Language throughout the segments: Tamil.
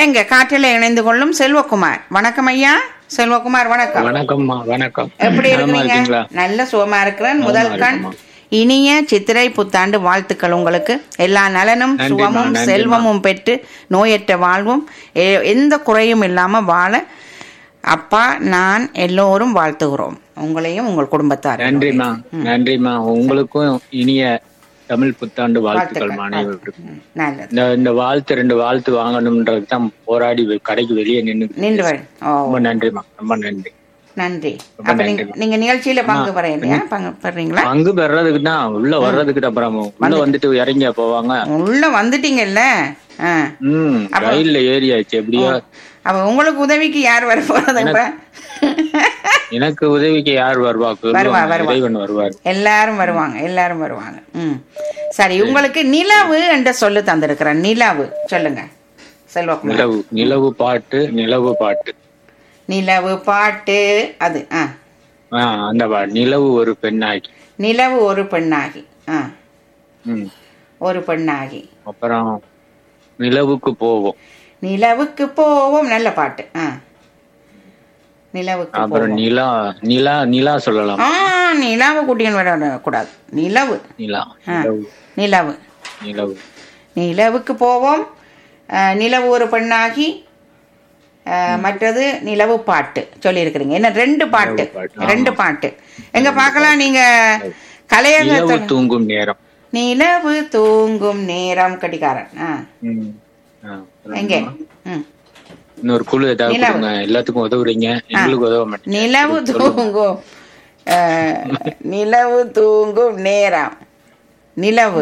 எங்க காற்றில் இணைந்து கொள்ளும் செல்வகுமார் வணக்கம் ஐயா செல்வகுமார் வணக்கம் வணக்கம்மா வணக்கம் எப்படி நலமா இருக்கிறீங்க இருக்கீங்களா நல்ல சுகமா இருக்கிறேன் முதல் கண் இருக்கேம்மா. இனிய சித்திரை புத்தாண்டு வாழ்த்துக்கள் உங்களுக்கு எல்லா நலனும் நன்றிம்மா, சுகமும் நன்றிம்மா. செல்வமும் பெற்று நோயற்ற வாழ்வும் எ- எந்த குறையும் இல்லாம வாழ அப்பா நான் எல்லோரும் வாழ்த்துகிறோம் உங்களையும் உங்கள் குடும்பத்தார் நன்றிம்மா நன்றிம்மா உங்களுக்கும் இனிய தமிழ் புத்தாண்டு வாழ்த்துக்கள் அனைவருக்கும் நல்லது இந்த இந்த வாழ்த்து ரெண்டு வாழ்த்து வாங்கணும்ன்றது தான் போராடி வெ- கடைக்கு வெளியே நின்று நின்று வழி. ஓ ரொம்ப நன்றிம்மா ரொம்ப நன்றி நன்றி ரொம்ப அப்ப நீங்க நன்றிம்மா. நீங்க நிகழ்ச்சியில பங்கு பெற இல்லையா பங்கு பெறீங்களா பங்கு பெறதுக்கு தான் உள்ள வர்றதுக்கு தான் அப்புறம் உள்ள வந்துட்டு இறங்கியா போவாங்க உள்ள வந்துட்டீங்கல்ல ஆ. ம் ரயில்ல ஏறியாச்சு எப்படியோ அப்ப உங்களுக்கு உதவிக்கு யார் வர போறது இப்ப எனக்கு உதவிக்கு யார் வருவா வருவா, சொல்லுவாங்க. வருவா. இறைவன் வருவார் எல்லாரும் வருவாங்க எல்லாரும் வருவாங்க ம் சரி உங்களுக்கு நிலவு என்ற சொல்லு தந்திருக்கிறேன் நிலவு சொல்லுங்க செல்வகுமார் நிலவு நிலவு பாட்டு நிலவு பாட்டு நிலவு பாட்டு அது ஆ ஆ அந்த பாட்டு நிலவு ஒரு பெண்ணாகி நிலவு ஒரு பெண்ணாகி ஆ ம் ஒரு பெண்ணாகி அப்புறம் நிலவுக்கு போவோம் நிலவுக்கு போவோம் நல்ல பாட்டு ஆ நிலவுக்கு அப்புறம் போவோம் நிலா நிலா நிலா சொல்லலாம் ஆ நிலாவை கூட்டின்னு வர கூடாது நிலவு நிலா ஆ நிலவு நிலவு நிலவு நிலவுக்கு போவோம் அஹ், நிலவு ஒரு பெண்ணாகி அஹ், மற்றது நிலவு பாட்டு சொல்லியிருக்கிறீங்க என்ன ரெண்டு பாட்டு நிலவு பாட்டு, ரெண்டு பாட்டு எங்க பார்க்கலாம் நீங்க கலையக நிலவு தூங்கும் நேரம் நிலவு தூங்கும் நேரம் கடிகாரன் ஆ ம். ஆ, அப்புறம் எங்க ம் இன்னொரு குழு ஏதாவது நிலவு. கொடுங்க எல்லாத்துக்கும் உதவுறீங்க எங்களுக்கு உதவ மாட்டேங்க நிலவு தூங்கும் அஹ், நிலவு தூங்கும் நேரம் நிலவு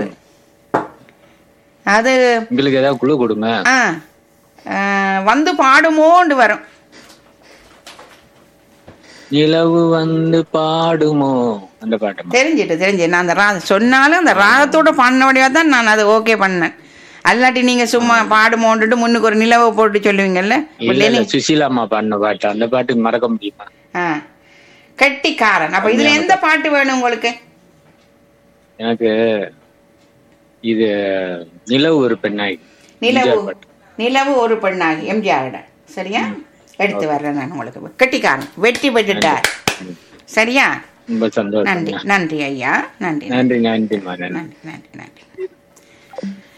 அது எங்களுக்கு ஏதாவது குழு கொடுங்க ஆ அஹ், வந்து பாடுமோண்டு வரும் நிலவு வந்து பாடுமோ அந்த பாட்டு தெரிஞ்சிட்டு தெரிஞ்சு நான் அந்த ரா சொன்னாலும் அந்த ராகத்தோட பாடினபடியாக தான் நான் அதை ஓகே பண்ணேன் அல்லாட்டி நீங்க சும்மா பாடுமோன்ட்டு முன்னுக்கு ஒரு நிலவை போட்டு சொல்லுவீங்கல்ல இல்ல இல்ல சுசீலா அம்மா பாடின பாட்டு அந்த பாட்டு மறக்க முடியுமா ஆ கெட்டிக்காரன் அப்ப இதுல எந்த பாட்டு வேணும் உங்களுக்கு எனக்கு இது நிலவு ஒரு பெண்ணாய் நிலவு எம்ஜிஆர் பாட்டு. நிலவு ஒரு பெண்ணாகி எம்ஜிஆரிட சரியா எடுத்து வர்றேன் நான் உங்களுக்கு கெட்டிக்காரன் வெற்றி பெற்றுட்டார் சரியா ரொம்ப சந்தோஷம் நன்றி நன்றி ஐயா நன்றி நன்றி நன்றிம்மா நன்றி நன்றி நன்றி நன்றி